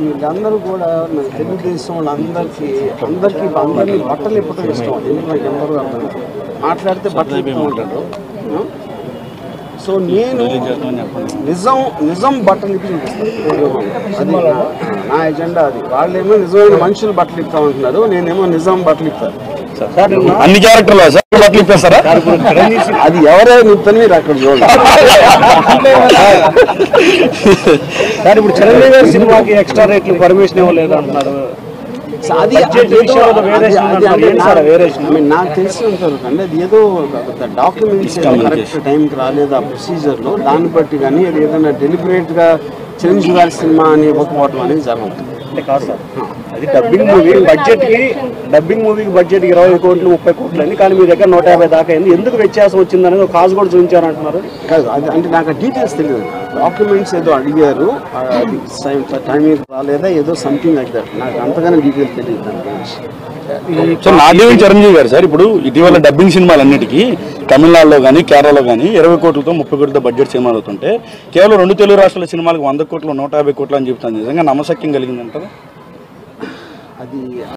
వీళ్ళందరూ కూడా మన తెలుగుదేశం వాళ్ళందరికీ అందరికీ అందరినీ బట్టలు ఇప్పటం ఇష్టం ఎందుకు నాకు ఎందరూ అర్థం కాదు. మాట్లాడితే బట్టలు ఇప్పుతూ ఉంటారు ఆ? సో నేను నిజం నిజం బట్టలు ఇప్పి చూపిస్తాను అది నా- నా ఎజెండా అది వాళ్ళేమో నిజమైన మనుషులు బట్టలు ఇస్తామంటున్నారు నేనేమో నిజం బట్టలు ఇస్తాను అన్ని క్యారెక్టర్లు సార్ బట్టలు ఇప్పేస్తారా అది ఎవరే నిపుతాను మీరు అక్కడ చూడండి కానీ ఇప్పుడు చిరంజీవి గారి సినిమాకి ఎక్స్ట్రా రేట్లు పర్మిషన్ ఇవ్వలేదు అంటున్నారు సో అది Budget అది ఏదో- విషయంలో అది- వేరియేషన్ అది- ఉందంటారు. అది ఏంటి సార్ ఆ వేరియేషన్? I mean, నాకు తెలిసినంత వరకు అంటే అది ఏదో డాక్యుమెంట్స్ కరెక్ట్ టైంకి రాలేదు ఆ ప్రొసీజర్లో దాన్ని బట్టి కానీ అది ఏదైనా డెలిబరేట్గా చిరంజీవి గారి సినిమా అని ఇవ్వకపోవడం అనేది జరుగుతుంది అంటే కాదు సార్ అది డబ్బింగ్ మూవీ బడ్జెట్ కి డబ్బింగ్ మూవీకి బడ్జెట్ ఇరవై కోట్లు ముప్పై కోట్లు అయింది కానీ మీ దగ్గర నూట యాభై దాకా అయింది ఎందుకు వ్యత్యాసం వచ్చింది అనేది ఒక కాజు కూడా చూపించారు అంటున్నారు కాదు అది అంటే నాకు డీటెయిల్స్ తెలియదు డాక్యుమెంట్స్ ఏదో అడిగారు ఆ, అది టైమింగ్ రాలేదా ఏదో సంథింగ్ లైక్ దట్ నాకు అంతగానే డీటెయిల్స్ తెలియదు దాని గురించి సో నాదేవి చిరంజీవి గారు సార్ ఇప్పుడు ఇటీవల డబ్బింగ్ సినిమాలన్నిటికీ తమిళనాడులో కానీ కేరళలో కానీ ఇరవై కోట్లతో ముప్పై కోట్లతో బడ్జెట్ సినిమాలు అవుతుంటే కేవలం రెండు తెలుగు రాష్ట్రాల సినిమాలకు వంద కోట్లు నూట యాభై కోట్లు అని చెప్తాను నిజంగా నమ్మశక్యం కలిగిందంటారా అది